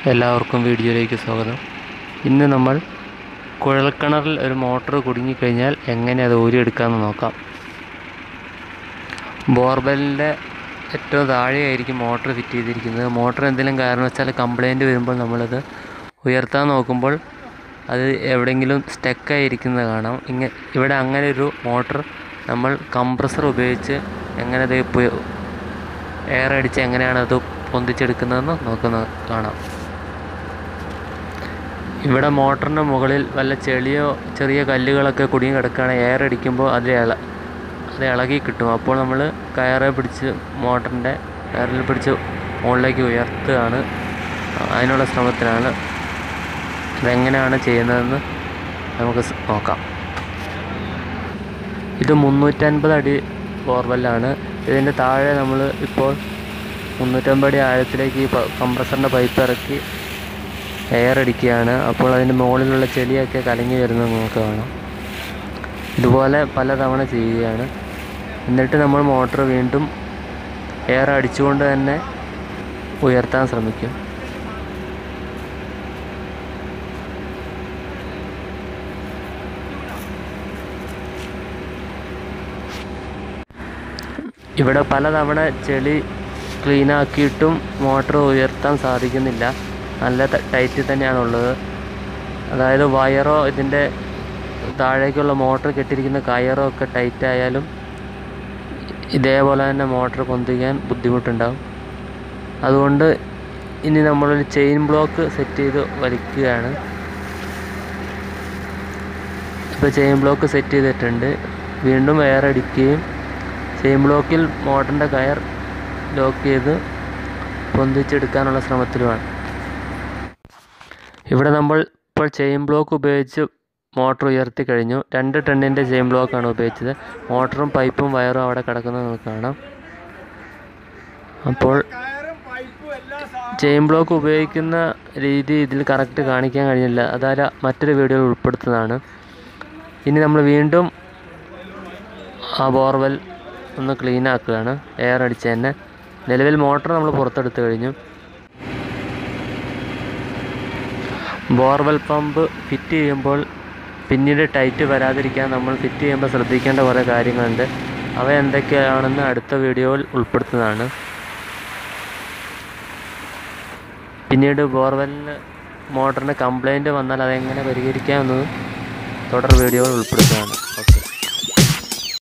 എല്ലാവർക്കും വീഡിയോയിലേക്ക് സ്വാഗതം ഇന്ന് നമ്മൾ കുഴൽക്കിണറിൽ ഒരു മോട്ടോർ കുടുങ്ങിക്കഴിഞ്ഞാൽ എങ്ങനെ അത് ഊരിയെടുക്കാമെന്ന് നോക്കാം ബോർവെല്ലിൻ്റെ ഏറ്റവും താഴെയായിരിക്കും മോട്ടോർ ഫിറ്റ് ചെയ്തിരിക്കുന്നത് മോട്ടോർ എന്തെങ്കിലും കാരണവശാൽ കംപ്ലൈൻറ്റ് വരുമ്പോൾ നമ്മളത് ഉയർത്താൻ നോക്കുമ്പോൾ അത് എവിടെയെങ്കിലും സ്റ്റക്കായിരിക്കുന്നത് കാണാം ഇങ്ങ ഇവിടെ അങ്ങനെ ഒരു മോട്ടോർ നമ്മൾ കംപ്രസർ ഉപയോഗിച്ച് എങ്ങനെ അത് എയർ അടിച്ച് എങ്ങനെയാണ് അത് പൊന്തിച്ചെടുക്കുന്നതെന്ന് നോക്കുന്നത് കാണാം ഇവിടെ മോട്ടറിൻ്റെ മുകളിൽ വല്ല ചെളിയോ ചെറിയ കല്ലുകളൊക്കെ കുടുങ്ങി കിടക്കുകയാണെങ്കിൽ എയർ അടിക്കുമ്പോൾ അത് ഇള അത് ഇളകി കിട്ടും അപ്പോൾ നമ്മൾ കയറെ പിടിച്ച് മോട്ടറിൻ്റെ കയറിൽ പിടിച്ച് മുകളിലേക്ക് ഉയർത്തുകയാണ് അതിനുള്ള ശ്രമത്തിലാണ് ഇതെങ്ങനെയാണ് ചെയ്യുന്നതെന്ന് നമുക്ക് സ് നോക്കാം ഇത് മുന്നൂറ്റൻപത് അടി ബോർവെല്ലാണ് ഇതിൻ്റെ താഴെ നമ്മൾ ഇപ്പോൾ മുന്നൂറ്റമ്പത് അടി ആഴത്തിലേക്ക് ഈ കംപ്രസറിൻ്റെ പൈപ്പ് ഇറക്കി എയർ അടിക്കുകയാണ് അപ്പോൾ അതിൻ്റെ മുകളിലുള്ള ചെളിയൊക്കെ കലങ്ങി വരുന്നത് നമുക്ക് കാണാം ഇതുപോലെ പലതവണ ചെയ്യുകയാണ് എന്നിട്ട് നമ്മൾ മോട്ടർ വീണ്ടും എയർ അടിച്ചുകൊണ്ട് തന്നെ ഉയർത്താൻ ശ്രമിക്കും ഇവിടെ പലതവണ ചെളി ക്ലീൻ ആക്കിയിട്ടും മോട്ടർ ഉയർത്താൻ സാധിക്കുന്നില്ല നല്ല ടൈറ്റിൽ തന്നെയാണുള്ളത് അതായത് വയറോ ഇതിൻ്റെ താഴേക്കുള്ള മോട്ടർ കെട്ടിയിരിക്കുന്ന കയറോ ഒക്കെ ടൈറ്റ് ആയാലും ഇതേപോലെ തന്നെ മോട്ടർ പൊന്തിക്കാൻ ബുദ്ധിമുട്ടുണ്ടാകും അതുകൊണ്ട് ഇനി നമ്മളൊരു ചെയിൻ ബ്ലോക്ക് സെറ്റ് ചെയ്ത് വലിക്കുകയാണ് ഇപ്പോൾ ചെയിൻ ബ്ലോക്ക് സെറ്റ് ചെയ്തിട്ടുണ്ട് വീണ്ടും എയർ അടിക്കുകയും ചെയിൻ ബ്ലോക്കിൽ മോട്ടറിൻ്റെ കയർ ലോക്ക് ചെയ്ത് പൊന്തിച്ചെടുക്കാനുള്ള ശ്രമത്തിലുമാണ് ഇവിടെ നമ്മൾ ഇപ്പോൾ ചെയിൻ ബ്ലോക്ക് ഉപയോഗിച്ച് മോട്ടർ ഉയർത്തി കഴിഞ്ഞു രണ്ട് ടണ്ണിൻ്റെ ചെയിൻ ബ്ലോക്കാണ് ഉപയോഗിച്ചത് മോട്ടറും പൈപ്പും വയറും അവിടെ കിടക്കുന്നത് നമുക്ക് കാണാം അപ്പോൾ ചെയിൻ ബ്ലോക്ക് ഉപയോഗിക്കുന്ന രീതി ഇതിൽ കറക്റ്റ് കാണിക്കാൻ കഴിഞ്ഞില്ല അതായത് മറ്റൊരു വീഡിയോയിൽ ഉൾപ്പെടുത്തുന്നതാണ് ഇനി നമ്മൾ വീണ്ടും ആ ബോർവെൽ ഒന്ന് ക്ലീൻ ആക്കുകയാണ് എയർ അടിച്ച് തന്നെ നിലവിൽ മോട്ടർ നമ്മൾ പുറത്തെടുത്ത് കഴിഞ്ഞു ബോർവെൽ പമ്പ് ഫിറ്റ് ചെയ്യുമ്പോൾ പിന്നീട് ടൈറ്റ് വരാതിരിക്കാൻ നമ്മൾ ഫിറ്റ് ചെയ്യുമ്പോൾ ശ്രദ്ധിക്കേണ്ട കുറേ കാര്യങ്ങളുണ്ട് അവ എന്തൊക്കെയാണെന്ന് അടുത്ത വീഡിയോയിൽ ഉൾപ്പെടുത്തുന്നതാണ് പിന്നീട് ബോർവെല്ലിന് മോട്ടറിന് കംപ്ലൈൻറ്റ് വന്നാൽ അതെങ്ങനെ പരിഹരിക്കാമെന്നത് തുടർ വീഡിയോയിൽ ഉൾപ്പെടുത്തുന്നതാണ്